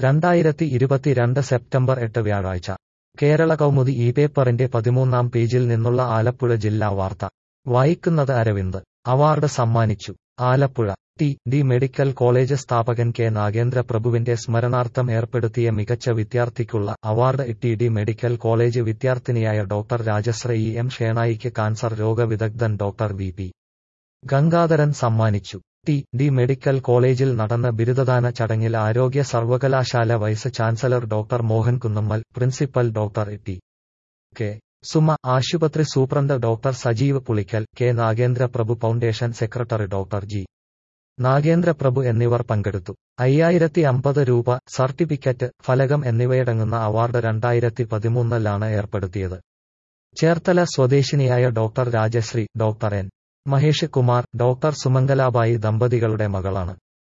രണ്ടായിരത്തി ഇരുപത്തിരണ്ട് സെപ്റ്റംബർ എട്ട് വ്യാഴാഴ്ച കേരള കൗമുദി ഈ പേപ്പറിന്റെ പതിമൂന്നാം പേജിൽ നിന്നുള്ള ആലപ്പുഴ ജില്ലാ വാർത്ത വായിക്കുന്നത് അരവിന്ദ് അവാർഡ് സമ്മാനിച്ചു Alappuzha T D medical college സ്ഥാപകൻ കെ നാഗേന്ദ്ര പ്രഭുവിന്റെ സ്മരണാർത്ഥം ഏർപ്പെടുത്തിയ മികച്ച വിദ്യാർത്ഥിക്കുള്ള award T D medical college വിദ്യാർത്ഥിനിയായ ഡോക്ടർ രാജശ്രീ എം ഷേണായിക്ക് കാൻസർ രോഗവിദഗ്ധൻ ഡോക്ടർ വി പി ഗംഗാധരൻ സമ്മാനിച്ചു ടി ഡി മെഡിക്കൽ കോളേജിൽ നടന്ന ബിരുദദാന ചടങ്ങിൽ ആരോഗ്യ സർവകലാശാല vice chancellor doctor Mohan Kunnummal principal doctor T K Suma ആശുപത്രി superintendent doctor Sajeev Pulickal K Nagendra Prabhu foundation secretary doctor G Nagendra Prabhu എന്നിവർ പങ്കെടുത്തു അയ്യായിരത്തി അമ്പത് രൂപ സർട്ടിഫിക്കറ്റ് ഫലകം എന്നിവയടങ്ങുന്ന അവാർഡ് രണ്ടായിരത്തി പതിമൂന്നിലാണ് ഏർപ്പെടുത്തിയത് ചേർത്തല സ്വദേശിനിയായ doctor Rajasree doctor N Mahesh Kumar doctor Sumangalabai ദമ്പതികളുടെ മകളാണ്